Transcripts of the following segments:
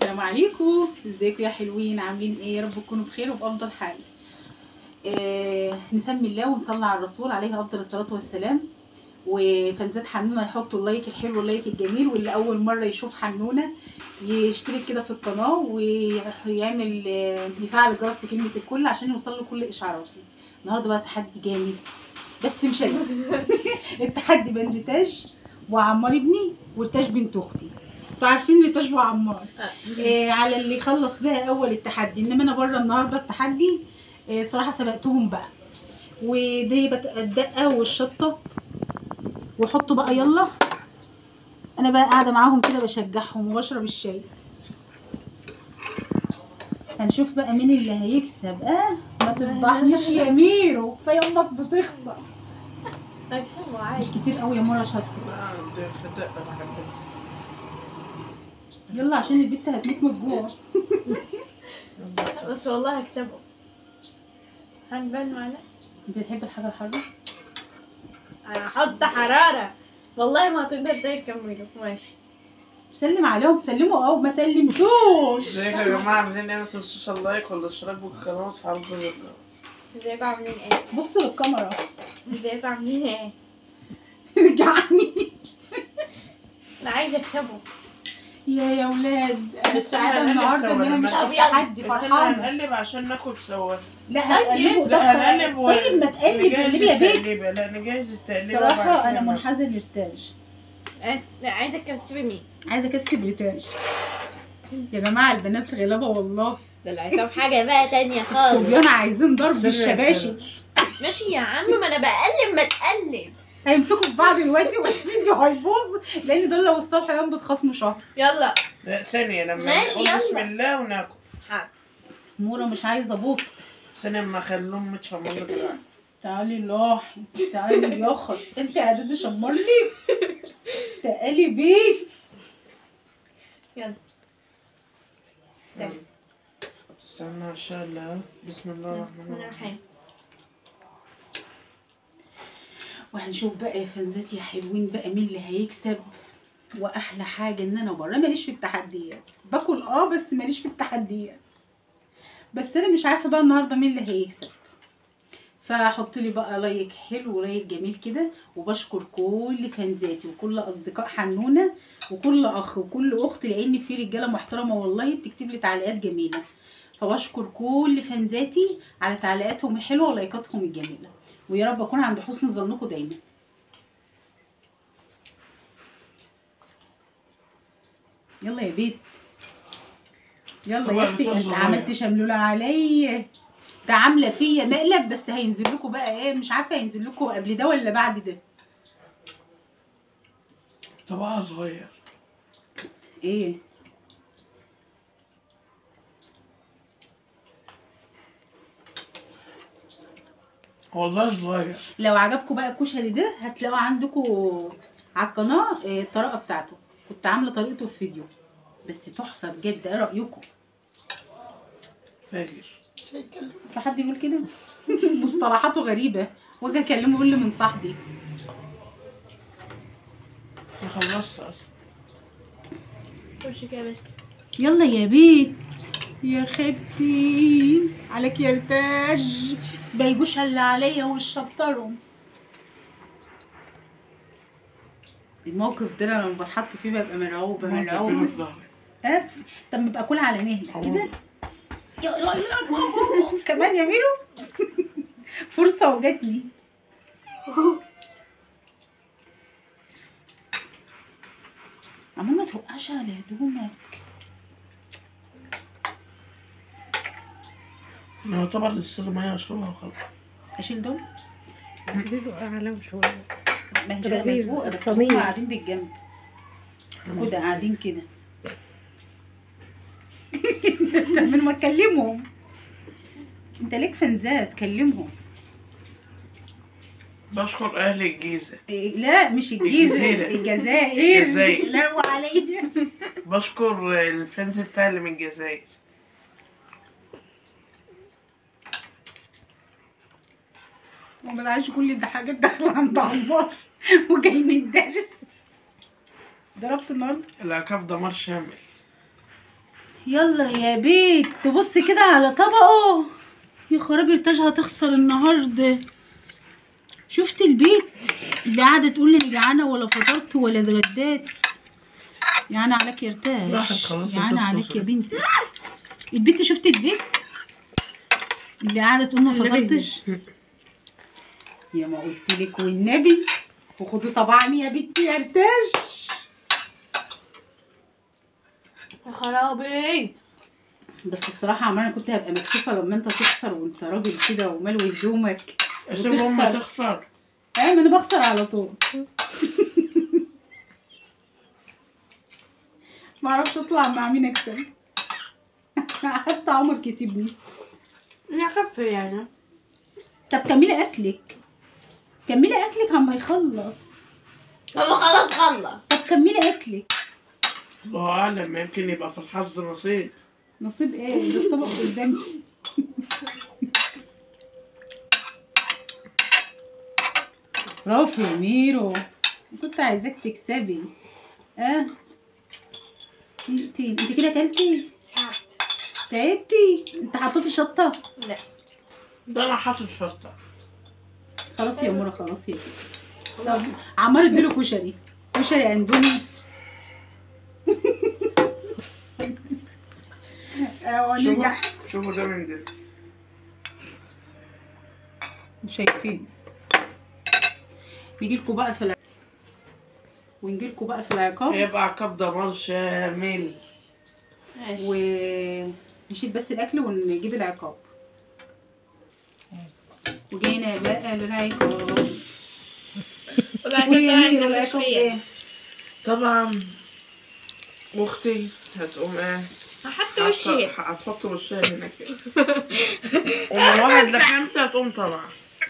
السلام عليكم ازيكم يا حلوين عاملين ايه يا رب تكونوا بخير وبافضل حال آه نسمي الله ونصلي على الرسول عليه افضل الصلاه والسلام وفانزات حنونه يحطوا اللايك الحلو اللايك الجميل واللي اول مره يشوف حنونه يشترك كده في القناه ويعمل آه، يفعل الجرس لكلمه الكل عشان يوصل له كل اشعاراتي النهارده بقى تحدي جامد بس مش انا التحدي بين ريتاج وعمار ابني وريتاج بنت اختي انتوا عارفين ريتاج وعمار آه على اللي يخلص بقى اول التحدي انما انا بره النهارده التحدي آه صراحه سبقتهم بقى ودي بت- الدقه والشطه وحطوا بقى يلا انا بقى قاعده معاهم كده بشجعهم وبشرب الشاي هنشوف بقى مين اللي هيكسب اه ما تفضحنيش يا ميرو كفايه امك بتخسر اكسبه مش عادي كتير قوي يا مرة شطه لا ده خدق انا بحبها يلا عشان البت هتموت من الجوع بس والله هكسبه هنبان معنا انت بتحب الحاجه الحاره انا هحط حرارة والله ما تقدر تكمله ماشي سلم عليهم تسلموا اه ما سلمتوش ازيكم يا جماعه عاملين ايه ما تنسوش اللايك والاشتراك بالقناه وتفعلوا زر الجرس ازيكم عاملين ايه بصوا للكاميرا ازيكم عاملين ايه رجعني انا عايزه اكسبه يا يا ولاد انا بس السعاده أنا النهارده ان انا مش طب في يلا. تحدي بس انا فرحانه هنقلب عشان ناكل سوا لا طيب. هتقلبوا لا طب هنقلب و- طيب ما تقلب نجهز قلبي يا بيت التقليبه لا نجهز التقليبه الصراحه وبعد انا كده منحازه لريتاج أه، لا عايزه اكسب مين عايزه اكسب ريتاج يا جماعه البنات غلابه والله ده اللي عايزه في حاجه بقى تانية الصبيان عايزين ضرب ناكل. الشباشب ماشي يا عم ما انا بقلب ما تقلب هيمسكوا في بعض دلوقتي والفيديو هيبوظ لان دول لو الصالحه يوم بتخصموا شهر يلا لا ثانيه لما ماشي، نقول بسم يلا. الله وناكل مورا مش عايزه بوط ثانيه اما اخليهم متشمر لك العين. تعالي لاحي تعالي يا اخت انت قاعده تشمر لي تعالي بيه يلا استنى استنى عشان الله بسم الله الرحمن انا الرحيم الرحيم وهنشوف بقى يا فنزات يا حلوين بقى مين اللي هيكسب واحلى حاجه ان انا بره ماليش في التحديات باكل اه بس ماليش في التحديات بس انا مش عارفه بقى النهارده مين اللي هيكسب فحط لي بقى لايك حلو ولايك جميل كده وبشكر كل فانزاتي وكل اصدقاء حنونه وكل اخ وكل اخت لان في رجاله محترمه والله بتكتب لي تعليقات جميله فبشكر كل فانزاتي على تعليقاتهم الحلوه ولايكاتهم الجميله ويا رب اكون عند حسن ظنكم دايما يلا يا بيت يلا يا طبعاً اختي الفرصة انت ضايعة. عملت شملولة عليا ده عامله فيا مقلب بس هينزل لكم بقى ايه مش عارفه هينزل لكم قبل ده ولا بعد ده طبعا صغير ايه والله صغير لو عجبكم بقى الكشري ده هتلاقوا عندكم على القناه إيه، الطريقه بتاعته كنت عامله طريقته في فيديو بس تحفه بجد ايه رايكم فاجر في حد يقول كده مصطلحاته غريبه واجي اكلمه يقول لي من صاحبي انا خلصت اصلا خش كده بس يلا يا بيت يا خبتي عليك يا رتاج بيجوش اللي عليا والشطرهم الموقف ده أنا لما بتحط فيه ببقى مرعوبه ربنا مرعوبه في ظهرك اف طب ما ابقى كلها على مهلك كده حاضر. يا لا لا كمان يا ميرو فرصه وجات لي عمال ما توقعش على هدومك ما طبعا لسه ميه اشربها وخلاص اشيل دول بيزق اعلى شويه ما هي تبقى كده إيه؟ مسبوقه بس الصينية. هم قاعدين بالجنب كده قاعدين كده طب ما تكلمهم انت ليك فنزات كلمهم بشكر اهل الجيزه إيه، لا مش الجيزه الجزيرة. الجزائر الجزائر. لا وعليا بشكر الفانز بتاعي اللي من الجزائر وما بلعش كل ده حاجات داخله عند عمار وجاي من الدرس ضربت النهارده العكاف دمار شامل يلا يا بيت تبص كده على طبقه يا خرابي ارتاج هتخسر النهارده شفت البيت اللي قاعده تقول لي انا جعانه ولا فطرت ولا اتغديت يعني عليك يا ارتاج راحت خلاص يعني وتخلص. عليك يا بنتي البنت شفت البيت اللي قاعده تقول ما فطرتش يا ما قلت لك والنبي وخدي صبعني يا بنتي يا ارتاج يا خرابي بس الصراحة عمالة كنت هبقى مكسوفة لما انت تخسر وانت راجل كده ومالوي هدومك عشان امي وتخسر تخسر ايوه ما انا بخسر على طول معرفش اطلع مع مين اكسب حتى عمر كسبني انا خف يعني طب كملي اكلك كملي اكلك عما يخلص هو خلاص خلص طب كملي اكلك الله اعلم يمكن يبقى في الحظ نصيب نصيب ايه ده الطبق قدامي برافو يا ميرو كنت عايزاك تكسبي اه انت انت كده اكلتي ساعات تعبتي انت حطيتي شطه لا ده انا حاطط شطه خلاص يا منى خلاص يا كسب طب عمار اديله كشري كشري اندومي اه شوفوا نرجع شوفوا ده من ده شايفين نجيلكوا بقى في الع... ونجيلكوا بقى في العقاب هيبقى عقاب دمار شامل ماشي ونشيل بس الاكل ونجيب العقاب وجينا بقى للعقاب قولي يا ميرو العقاب ايه طبعا اختي هتقوم ايه هحط وشي هت- هتحط وشها هنا كده ومن واحد لخمسة هتقوم طالعة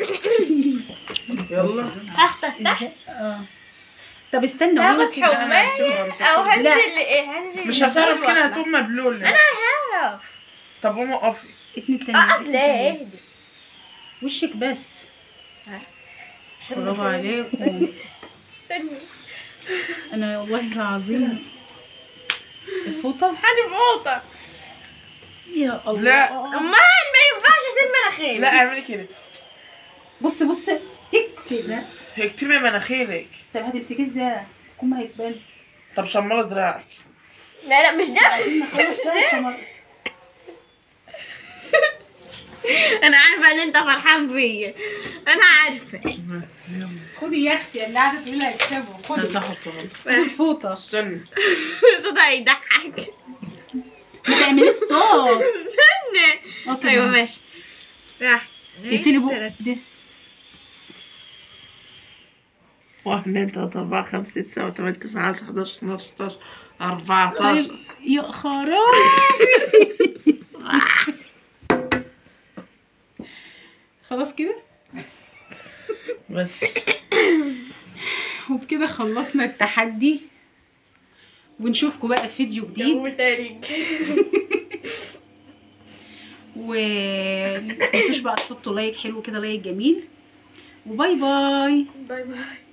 يلا هغطس تحت اه طب استنى هاخد والله كده. لا، أنا حماية همسكه- همسكه. او هنزل لا. ايه هنزل مش هتعرف كده واحدة. هتقوم مبلولة انا هعرف طب قومي اقفي اتنين تانية اقف اتنين ليه تانية. اهدي وشك بس عشان برافو مش- عليكم استني انا والله العظيم الفوطة هاتي فوطة يا الله لا. امال ما ينفعش اسيب مناخيري لا اعملي كده بص بص تك كده اكتمي مناخيرك طب هتمسكيه ازاي تكون ما هيتبان طب شمرة دراعك لا لا مش ده خلاص بقى سمر. انا عارفه ان انت فرحان بيا انا عارفه خدي يا اختي اللي قاعده تقولي هيكسبوا خدي هتاخد خدي الفوطه استني صوتها هيضحك ما تعمليش صوت استنى اوكي ايوه ماشي ماشي راح اقفلي بقك ده واحد اتنين تلاتة أربعة خمسة ستة سبعة تمانية تسعة عشرة حداشر اتناشر تلاتاشر طيب أربعتاشر يا خرابي خلاص كده بس وبكده خلصنا التحدي ونشوفكم بقى في فيديو جديد تاريخ ومتنسوش بقى تحطوا لايك حلو كده لايك جميل وباي باي باي باي